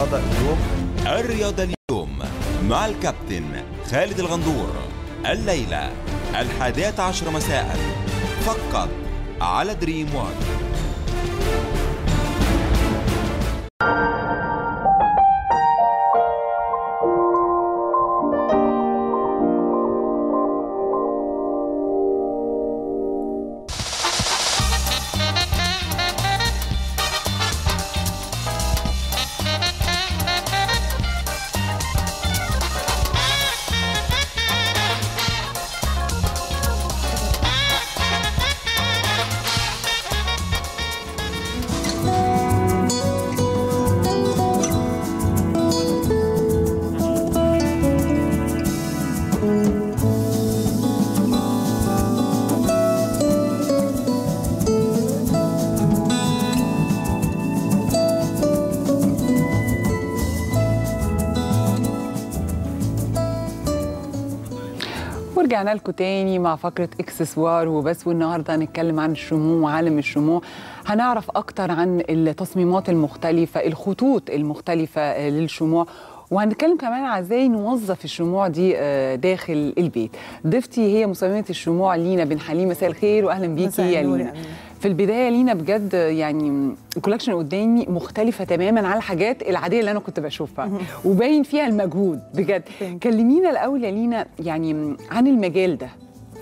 الرياضة اليوم الرياضة اليوم مع الكابتن خالد الغندور الليلة الحادية عشر مساء فقط على دريم وان ورجعنا لكم تاني مع فقرة اكسسوار وبس والنهارده هنتكلم عن الشموع وعالم الشموع هنعرف اكتر عن التصميمات المختلفة الخطوط المختلفة للشموع وهنتكلم كمان عن ازاي نوظف الشموع دي آه، داخل البيت ضيفتي هي مصممة الشموع لينا بن حليم مساء الخير واهلا بيكي مساء يا النور لينا يا أمين. في البدايه لينا بجد يعني الكولكشن قدامي مختلفه تماما عن الحاجات العاديه اللي انا كنت بشوفها وباين فيها المجهود بجد Thank you. كلمينا الاول يا لينا يعني عن المجال ده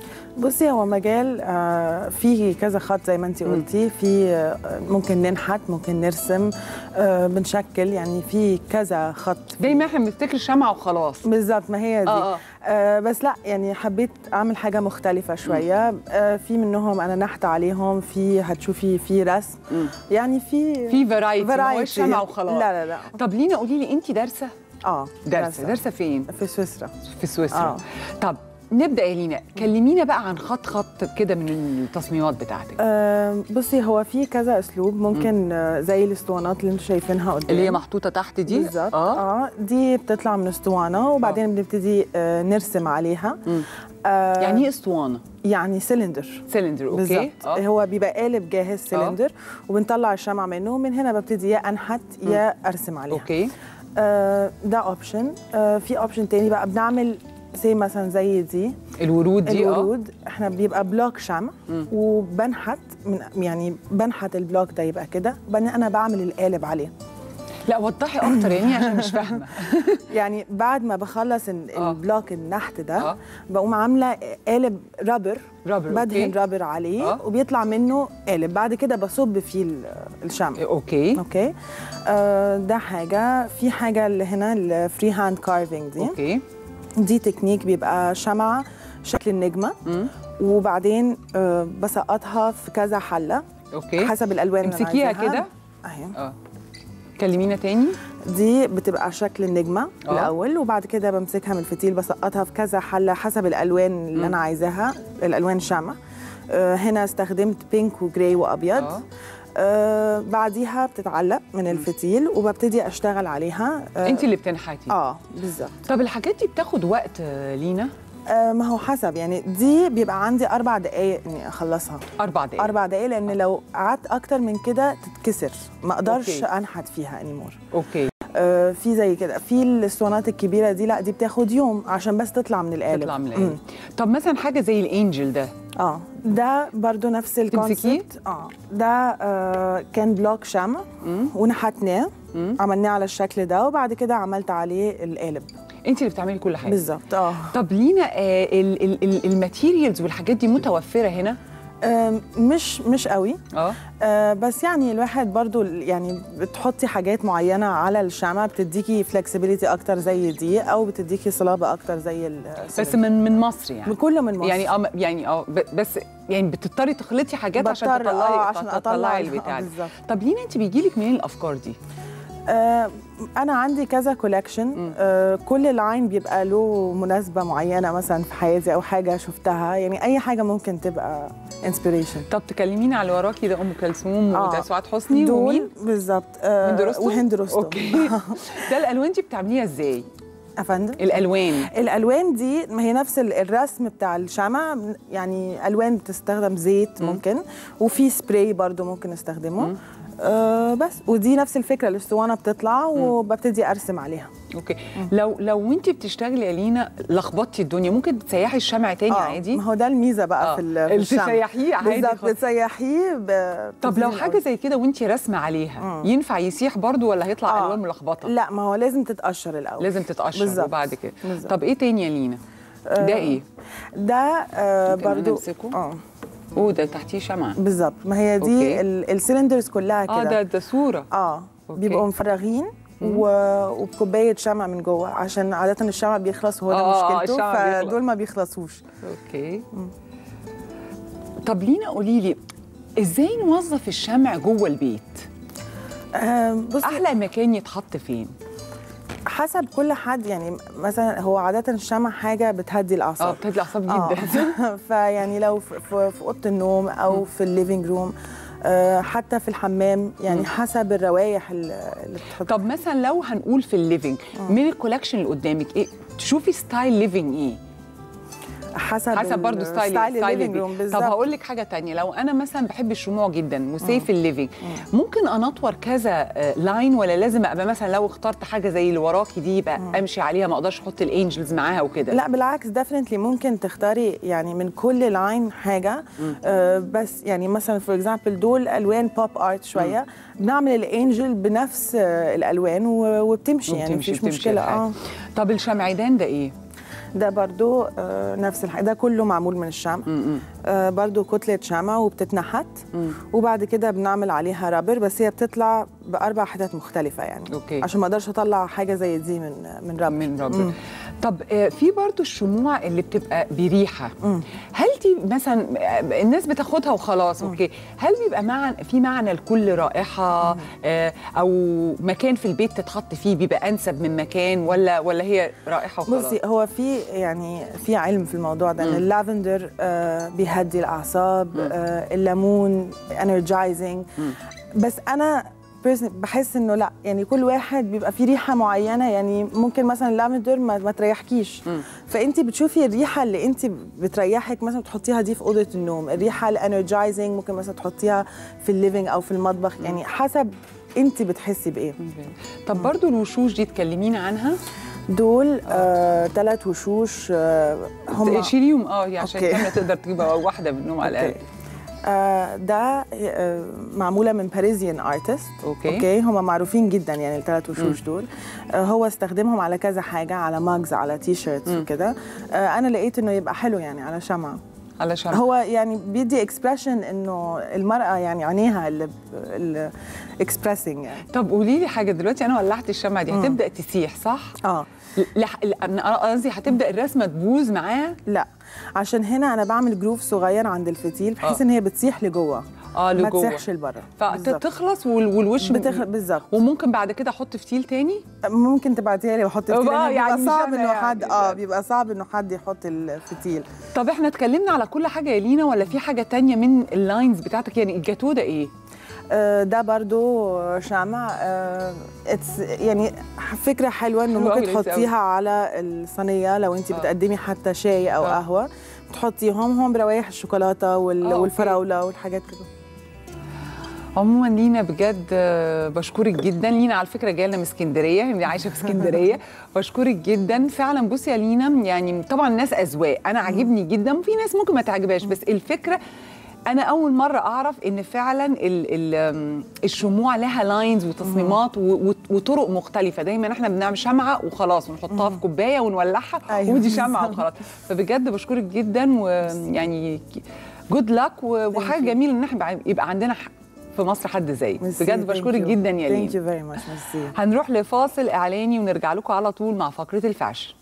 بصي هو مجال آه، فيه كذا خط زي ما انت قلتي في آه، ممكن ننحت ممكن نرسم آه، بنشكل يعني في كذا خط دايما احنا بنفتكر شمعه وخلاص بالظبط ما هي دي آه، آه. آه بس لا يعني حبيت اعمل حاجه مختلفه شويه آه في منهم انا نحت عليهم في هتشوفي في رسم مم. يعني في في فرايتي ما هوش variety. شمعه وخلاص لا لا لا طب لينا قولي لي انت دارسه اه دارسه دارسه فين في سويسرا في سويسرا آه. طب نبدا يا لينا كلمينا بقى عن خط خط كده من التصميمات بتاعتك آه بصي هو في كذا اسلوب ممكن آه زي الاسطوانات اللي انتم شايفينها قدام اللي هي محطوطه تحت دي بالظبط اه اه دي بتطلع من اسطوانه وبعدين بنبتدي آه نرسم عليها آه يعني ايه اسطوانه يعني سلندر سلندر اوكي بالظبط آه. هو بيبقى قالب جاهز سلندر وبنطلع الشمع منه ومن هنا ببتدي يا انحت يا ارسم عليها اوكي آه ده اوبشن آه في اوبشن تاني بقى بنعمل زي مثلا زي دي الورود دي اه الورود احنا بيبقى بلوك شمع وبنحت من يعني بنحت البلوك ده يبقى كده بعدين انا بعمل القالب عليه لا وضحي اكتر يعني عشان مش فاهمه يعني بعد ما بخلص ال- آه. البلوك النحت ده آه. بقوم عامله قالب رابر رابر، بدهن أوكي. رابر عليه آه. وبيطلع منه قالب بعد كده بصب فيه ال- الشمع اوكي اوكي آه ده حاجه في حاجه اللي هنا الفري هاند كارفينج دي اوكي دي تكنيك بيبقى شمعة شكل النجمة مم. وبعدين آه، بسقطها في كذا حلة اوكي حسب الألوان اللي أنا امسكيها عايزاها. كده أهي اه كلمينا تاني دي بتبقى شكل النجمة آه. الأول وبعد كده بمسكها من الفتيل بسقطها في كذا حلة حسب الألوان اللي أنا عايزاها الألوان شمع آه، هنا استخدمت بينك وجراي وأبيض آه. آه بعديها بتتعلق من الفتيل وببتدي أشتغل عليها آه انت اللي بتنحتي اه بالظبط طب الحاجات دي بتاخد وقت آه، لينا آه ما هو حسب يعني دي بيبقى عندي أربع دقايق إني أخلصها اربع دقايق اربع دقايق لان لو قعدت اكتر من كده تتكسر ما اقدرش أوكي. انحت فيها انيمور اوكي آه في زي كده في الاسطوانات الكبيره دي لا دي بتاخد يوم عشان بس تطلع من القالب تطلع من مم. القالب طب مثلا حاجه زي الانجل ده اه ده برضو نفس تمسكيه؟ الكونسيبت اه ده آه كان بلوك شمع ونحتناه عملناه على الشكل ده وبعد كده عملت عليه القالب انت اللي بتعملي كل حاجه بالظبط اه طب لينا آه ال- ال- ال- الماتيريالز والحاجات دي متوفره هنا آم، مش مش قوي اه آه، بس يعني الواحد برضو ال- يعني بتحطي حاجات معينة على الشمع بتديكي فلكسبيليتي أكتر زي دي أو بتديكي صلابة أكتر زي ال بس من من مصر يعني من كله من مصر يعني اه يعني اه ب- بس يعني بتضطري تخلطي حاجات عشان بضطر، تطلعي آه، عشان أطلع تطلعي ال- البتاع آه، ده. بالظبط. طب لينا انت بيجي لك منين الافكار دي؟ آه، أنا عندي كذا كولكشن آه، كل لاين بيبقى له مناسبة معينة مثلا في حياتي أو حاجة شفتها يعني أي حاجة ممكن تبقى انسبيريشن طب تكلمينا على اللي وراكي ده ام كلثوم آه. وده سعاد حسني ومين؟ دول بالظبط آه، هند رستم؟ وهند رستم اوكي ده الالوان دي بتعمليها ازاي؟ أفندم الالوان الالوان دي ما هي نفس ال- الرسم بتاع الشمع يعني الوان بتستخدم زيت ممكن وفي سبراي برضو ممكن نستخدمه آه بس ودي نفس الفكره الاسطوانه بتطلع وببتدي ارسم عليها اوكي لو لو انت بتشتغلي يا لينا لخبطتي الدنيا ممكن تسيحي الشمع تاني عادي ما هو ده الميزه بقى آه. في ال- في اللي الشمع تسيحيه عادي بالظبط خالص. بتسيحيه ب- طب لو بتبتدي حاجه زي كده وانت راسمه عليها ينفع يسيح برضو ولا هيطلع آه. الوان ملخبطه لا ما هو لازم تتقشر الاول لازم تتقشر بالظبط. وبعد كده بالظبط. طب ايه تاني يا لينا ده ايه ده آه ممكن أنا برضو أمسكه؟ اه اوه ده تحتيه شمعه بالظبط ما هي أوكي. دي ال- السلندرز كلها كده اه ده ده صوره اه أوكي. بيبقوا مفرغين و... وبكوبايه شمع من جوه عشان عاده الشمع بيخلص وهو ده آه، آه، مشكلته الشمع بيخلص. فدول ما بيخلصوش اوكي طب لينا قولي لي ازاي نوظف الشمع جوه البيت آه بصي احلى مكان يتحط فين حسب كل حد يعني مثلا هو عاده الشمع حاجه بتهدي اه الاعصاب بتهدي الاعصاب آه. جدا فيعني لو في, في, في اوضه النوم او في الليفينج روم آه حتى في الحمام يعني حسب الروايح اللي اللي بتحط طب مثلا لو هنقول في الليفينج من الكولكشن اللي قدامك ايه تشوفي ستايل ليفينج ايه حسب حسب برضه ال- ستايل ستايل ستايل الليفينج روم الليفينج. طب بالظبط هقول لك حاجه تانية لو انا مثلا بحب الشموع جدا وسيف الليفينج ممكن انطور كذا آه، لاين ولا لازم ابقى مثلا لو اخترت حاجه زي اللي وراكي دي يبقى امشي عليها ما اقدرش احط الانجلز معاها وكده لا بالعكس ديفنتلي ممكن تختاري يعني من كل لاين حاجه آه بس يعني مثلا فور اكزامبل دول الوان بوب ارت شويه بنعمل الانجل بنفس آه الالوان و- وبتمشي يعني وبتمشي- مفيش بتمشي مشكله الحال. اه طب الشمعدان ده ايه ده برضو آه نفس الحاجه ده كله معمول من الشمع آه برضو كتله شمع وبتتنحت وبعد كده بنعمل عليها رابر بس هي بتطلع باربع حتت مختلفه يعني أوكي. عشان ما اقدرش اطلع حاجه زي دي من من رابر من رابر طب آه، في برضو الشموع اللي بتبقى بريحه هل دي مثلا آه، الناس بتاخدها وخلاص اوكي هل بيبقى معنى في معنى لكل رائحه آه، او مكان في البيت تتحط فيه بيبقى انسب من مكان ولا ولا هي رائحه وخلاص بصي هو في يعني في علم في الموضوع ده ان اللافندر آه بيهدي الاعصاب آه الليمون انرجايزنج بس انا personally بحس انه لا يعني كل واحد بيبقى فيه ريحه معينه يعني ممكن مثلا اللافندر ما, ما تريحكيش فانت بتشوفي الريحه اللي انت بتريحك مثلا تحطيها دي في اوضه النوم الريحه الانرجايزنج ممكن مثلا تحطيها في الليفينج او في المطبخ يعني حسب انت بتحسي بايه طب برضو الوشوش دي تكلمينا عنها دول آه ثلاث وشوش آه هم شيليهم اه يعني عشان أوكي. كامله تقدر تجيب واحده منهم على الاقل أوكي. آه ده آه معموله من باريزيان ارتست أوكي. اوكي هم معروفين جدا يعني الثلاث وشوش دول آه هو استخدمهم على كذا حاجه على ماجز على تي شيرتس وكده آه انا لقيت انه يبقى حلو يعني على شمعه علشان هو يعني بيدي اكسبريشن انه المراه يعني عينيها اللي اكسبريسنج يعني طب قولي لي حاجه دلوقتي انا ولعت الشمعه دي هتبدا تسيح صح؟ اه لح... انا قصدي هتبدا الرسمه تبوظ معاها لا عشان هنا انا بعمل جروف صغير عند الفتيل بحيث آه. ان هي بتسيح لجوه اه ما لجوه تسيحش لبره بالظبط. فتخلص وال... والوش بتخ... بالظبط وممكن بعد كده احط فتيل تاني ممكن تبعتيها لي واحط آه، الفتيل لأن يعني بيبقى مش صعب أنا انه يعني. حد اه بيبقى صعب انه حد يحط الفتيل طب احنا اتكلمنا على كل حاجه يا لينا ولا في حاجه تانية من اللاينز بتاعتك يعني الجاتو ده ايه؟ آه ده برضو شمع آه اتس يعني فكره حلوه انه حلوة ممكن أوي، لذيذ تحطيها على الصينيه لو انت آه. بتقدمي حتى شاي او آه. قهوه تحطيهم هم بروايح الشوكولاته وال... آه، أوكي. والفراوله والحاجات كده عموما لينا بجد آه، بشكرك جدا لينا على فكره جايه لنا من اسكندريه هي عايشه في اسكندريه بشكرك جدا فعلا بصي يا لينا يعني طبعا الناس اذواق انا عاجبني جدا وفي ناس ممكن ما تعجبهاش بس الفكره انا اول مره اعرف ان فعلا ال ال آم، الشموع لها لاينز وتصميمات و- و- وطرق مختلفه دايما احنا بنعمل شمعه وخلاص ونحطها في كوبايه ونولعها أيوة، ودي شمعه بالظبط. وخلاص فبجد بشكرك جدا ويعني جود لك وحاجه you. جميله ان احنا يبقى عندنا ح- في مصر حد زيك بجد بشكرك جدا يا ثانك لين يو فيري ماتش ميرسي هنروح لفاصل اعلاني ونرجع لكم على طول مع فقره الفاشن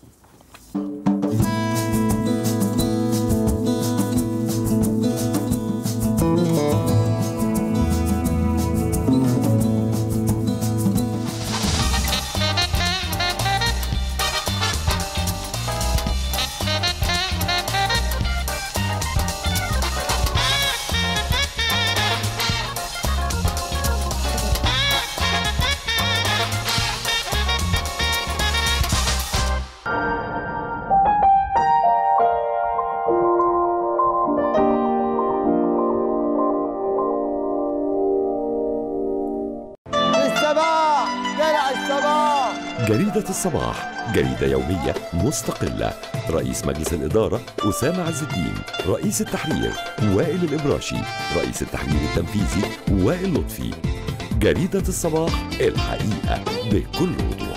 جريدة الصباح جريدة يومية مستقلة رئيس مجلس الإدارة أسامة عز الدين رئيس التحرير وائل الإبراشي رئيس التحرير التنفيذي وائل لطفي جريدة الصباح الحقيقة بكل وضوح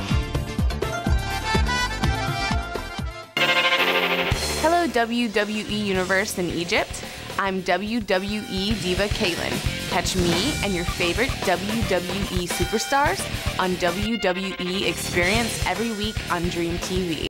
Hello, WWE Universe in Egypt. I'm WWE Diva Kaylin. Catch me and your favorite WWE superstars on WWE Experience every week on Dream TV.